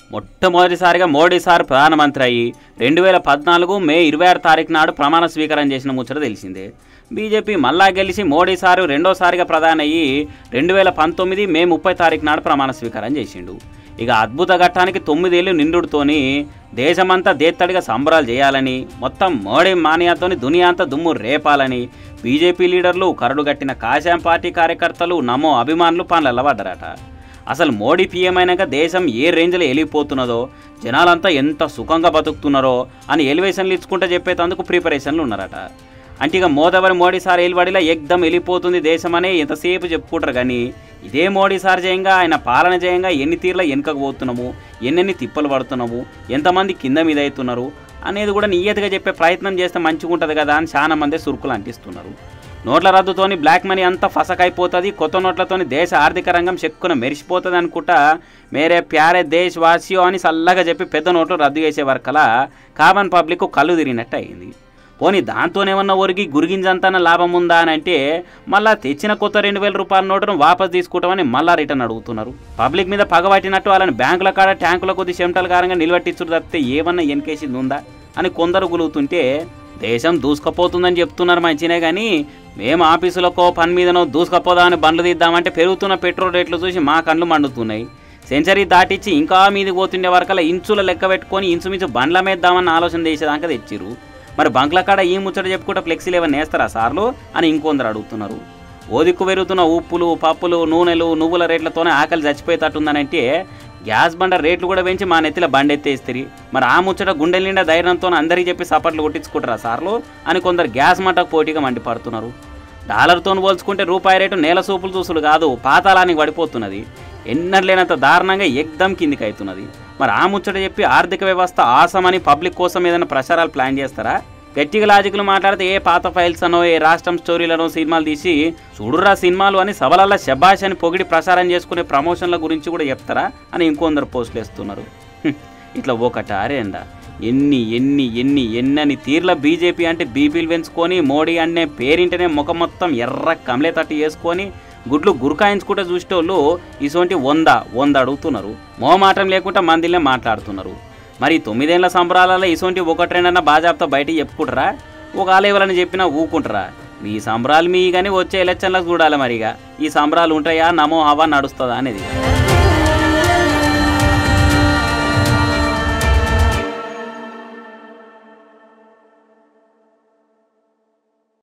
మొట్టమొదటిసారిగా మోడీ సార్ ప్రధానమంత్రి అయ్యి రెండు వేల పద్నాలుగు మే ఇరవై ఆరు తారీఖు నాడు ప్రమాణ స్వీకారం చేసిన ముచ్చట తెలిసిందే బీజేపీ మళ్ళా గెలిచి మోడీ సారు రెండోసారిగా ప్రధాని అయ్యి రెండు వేల పంతొమ్మిది మే ముప్పై తారీఖు నాడు ప్రమాణ స్వీకారం చేసిండు ఇక అద్భుత ఘట్టానికి తొమ్మిదేళ్ళు నిండుడుతోని దేశమంతా దేత్తడిగా సంబరాలు చేయాలని మొత్తం మోడీ మానియాతోని దునియా అంతా దుమ్ము రేపాలని బీజేపీ లీడర్లు కరడుగట్టిన కాషాయం పార్టీ కార్యకర్తలు నమో అభిమానులు పనులలో పడ్డారట అసలు మోడీ పీఎం అయినాక దేశం ఏ రేంజ్లో వెళ్ళిపోతున్నదో జనాలంతా ఎంత సుఖంగా బతుకుతున్నారో అని ఎలివేషన్లు ఇచ్చుకుంటూ చెప్పేటందుకు ప్రిపరేషన్లు ఉన్నారట అంటే ఇక మోదవరి మోడీ సార్ ఎలిబడిలా ఎగ్దం వెళ్ళిపోతుంది దేశం అని ఎంతసేపు చెప్పుకుంటారు కానీ ఇదే మోడీ సార్ జయంగా ఆయన పాలన జయంగా ఎన్ని తీర్ల వెనుకకు పోతున్నాము ఎన్నెన్ని తిప్పలు పడుతున్నాము ఎంతమంది కింద మీద అవుతున్నారు అనేది కూడా నియతిగా చెప్పే ప్రయత్నం చేస్తే మంచిగా ఉంటుంది కదా అని చాలా మంది సురుకులు అంటిస్తున్నారు నోట్ల రద్దుతోని బ్లాక్ మనీ అంతా ఫసకైపోతుంది కొత్త నోట్లతోని దేశ ఆర్థిక రంగం చెక్కున మెరిసిపోతుంది అనుకుంటా మేరే ప్యారే దేశ్ వాసియో అని చల్లగా చెప్పి పెద్ద నోట్లు రద్దు చేసే వరకలా కామన్ పబ్లిక్ కళ్ళు తిరిగినట్టు అయింది పోనీ దాంతోనేమన్నా ఒరిగి గురిగింజంతన లాభం ఉందా అని అంటే మళ్ళా తెచ్చిన కొత్త రెండు వేల రూపాయల నోటును వాపస్ తీసుకుంటామని మళ్ళా రిటర్న్ అడుగుతున్నారు పబ్లిక్ మీద పగబట్టినట్టు వాళ్ళని బ్యాంకుల కాడ ట్యాంకుల కొద్ది చెమటల కారంగా నిలబెట్టించుడు తప్పితే ఏమన్నా ఎన్కేసింది ఉందా అని కొందరు గులుగుతుంటే దేశం దూసుకపోతుందని చెప్తున్నారు మంచినే కానీ మేము ఆఫీసులకో పని మీదనో దూసుకపోదామని బండ్లు తీద్దామంటే పెరుగుతున్న పెట్రోల్ రేట్లు చూసి మా కళ్ళు మండుతున్నాయి సెంచరీ దాటిచ్చి ఇంకా మీది పోతుండే వరకల్లా ఇంచుల లెక్క పెట్టుకొని ఇంచుమించు బండ్ల మేద్దామన్న ఆలోచన చేసేదాకా తెచ్చిర్రు మరి బంక్ల కాడ ఈ ముచ్చట చెప్పుకుంటే ఫ్లెక్సీలు ఏమైనా వేస్తారా సార్లు అని ఇంకొందరు అడుగుతున్నారు ఓదిక్కు పెరుగుతున్న ఉప్పులు పప్పులు నూనెలు నువ్వుల రేట్లతోనే ఆకలి చచ్చిపోయేటట్టుందనంటే గ్యాస్ బండ రేట్లు కూడా పెంచి మా నెత్తిల బండి ఎత్తేస్తారు మరి ఆ ముచ్చట గుండెల నిండా ధైర్యంతో అందరికీ చెప్పి సపట్లు కొట్టించుకుంటారా సార్లు అని కొందరు గ్యాస్ మంటకు పోటీగా మండిపడుతున్నారు డాలర్తో పోల్చుకుంటే రూపాయి రేటు నేల సూపులు చూసులు కాదు పాతాళానికి పడిపోతున్నది ఎన్నర్లేనంత దారుణంగా ఎగ్దం కిందికి అవుతున్నది మరి ఆ ముచ్చట చెప్పి ఆర్థిక వ్యవస్థ ఆసమని పబ్లిక్ కోసం ఏదైనా ప్రచారాలు ప్లాన్ చేస్తారా గట్టిగా లాజిక్లు మాట్లాడితే ఏ పాత ఫైల్స్ అనో ఏ రాష్ట్రం స్టోరీలనో సినిమాలు తీసి చూడురా సినిమాలు అని సభలల్లా శబాష్ అని పొగిడి ప్రసారం చేసుకునే ప్రమోషన్ల గురించి కూడా చెప్తారా అని ఇంకొందరు పోస్టులు వేస్తున్నారు హ్మ్. ఇట్లా ఒకట అరేందా ఎన్ని ఎన్ని ఎన్ని ఎన్నని తీర్ల బీజేపీ అంటే బీపీలు పెంచుకొని మోడీ అనే పేరింటనే ముఖం మొత్తం ఎర్ర కమలే తట్టు వేసుకొని గుడ్లు గురకాయించుకుంటే చూసేటోళ్ళు ఇటువంటి వంద వంద అడుగుతున్నారు మోమాటం లేకుండా మందిలే మాట్లాడుతున్నారు మరి ఈ తొమ్మిదేళ్ల సంబరాలలో ఇటువంటి ఒకటి రెండన్నా బాజాబ్తో బయటికి చెప్పుకుంటారా ఒక ఆలేవలని చెప్పినా ఊకుంటారా మీ సంబరాలు మీ కానీ వచ్చే ఎలక్షన్లకు చూడాలి మరిగా ఈ సంబరాలు ఉంటాయా నమో హవా నడుస్తుందా అనేది